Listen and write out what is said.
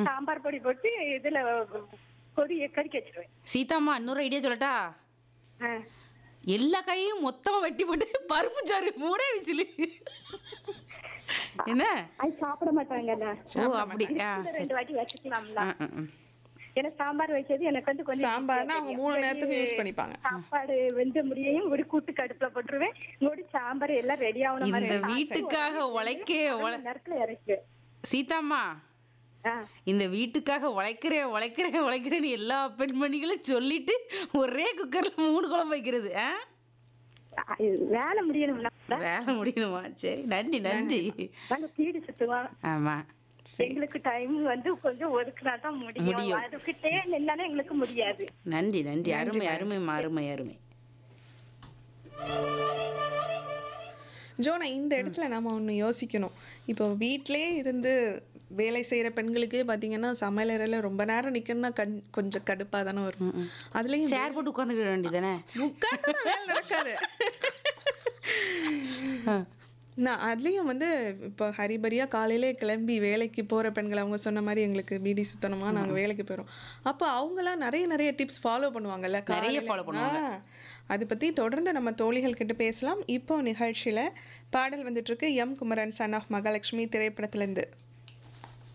சாம்பார் பொடி போட்டு இதுல கொதி கறிக்க வச்சிருவேன் சீதாம்மா இன்னொரு ஐடியா சொல்லட்டா ஆ. எல்லா காயையும் மொத்தமா வெட்டி போட்டு பருப்பு சாறு மூடே விசிலு என்ன அது சாப்பிட மாட்டாங்கல்ல ஓ அப்படி ஆ இது சரி ரெண்டு வாட்டி வச்சுக்கலாம்ல ஆ, ஆ, ஆ. ஏன்னா சாம்பார் வைக்கிறது எனக்கு வந்து கொஞ்சம் சாம்பார்னா அவங்க மூணு நேரத்துக்கும் யூஸ் பண்ணிப்பாங்க சாப்பாடு வெந்த முடியையும் ஒரு கூட்டு கடுப்புல போட்டுருவேன் ஒரு சாம்பார் எல்லாம் ரெடி ஆகணும் இந்த வீட்டுக்காக உழைக்க உழ நேரத்துல இறக்கு சீதாம்மா ஆ. இந்த வீட்டுக்காக உழைக்கிறேன் உழைக்கிறேன் உழைக்கிறேன்னு எல்லா பெண்மணிகளும் சொல்லிட்டு ஒரே குக்கர்ல மூணு குழம்பு வைக்கிறது ஆ ஆ, இது வேலை முடியணும்னா வேலை முடியணுமா சரி நன்றி நன்றி நாங்க வீடு சுத்துவோம் ஆமா எங்களுக்கு டைம் வந்து கொஞ்சம் ஒதுக்குனா தான் முடியும் முடியும். அதுக்கிட்டே நின்னாலும் எங்களுக்கு முடியாது நன்றி நன்றி அருமை அருமைம்மா அருமை அருமை ஜோனா இந்த இடத்துல நாம ஒன்று யோசிக்கணும் இப்போ வீட்டிலே இருந்து வேலை செய்கிற பெண்களுக்கே பார்த்தீங்கன்னா சமையலறையில் ரொம்ப நேரம் நிற்கணும்னா கண் கொஞ்சம் கடுப்பாக தானே வரும் அதுலேயும் சேர் போட்டு உட்காந்துக்கிட வேண்டியதானே உட்கார்ந்து வேலை நடக்காது நான் அதுலேயும் வந்து இப்போ ஹரிபரியாக காலையிலே கிளம்பி வேலைக்கு போகிற பெண்கள் அவங்க சொன்ன மாதிரி எங்களுக்கு பீடி சுத்தணுமா நாங்கள் வேலைக்கு போயிடும் அப்போ அவங்களாம் நிறைய நிறைய டிப்ஸ் ஃபாலோ பண்ணுவாங்கல்ல நிறைய காலையில. follow பண்ணுவாங்க. ஆ, அதை பற்றி தொடர்ந்து நம்ம தோழிகள் கிட்ட பேசலாம் இப்போ நிகழ்ச்சியில் பாடல் வந்துட்டு இருக்கு M Kumaran son of Mahalakshmi திரைப்படத்துலேருந்து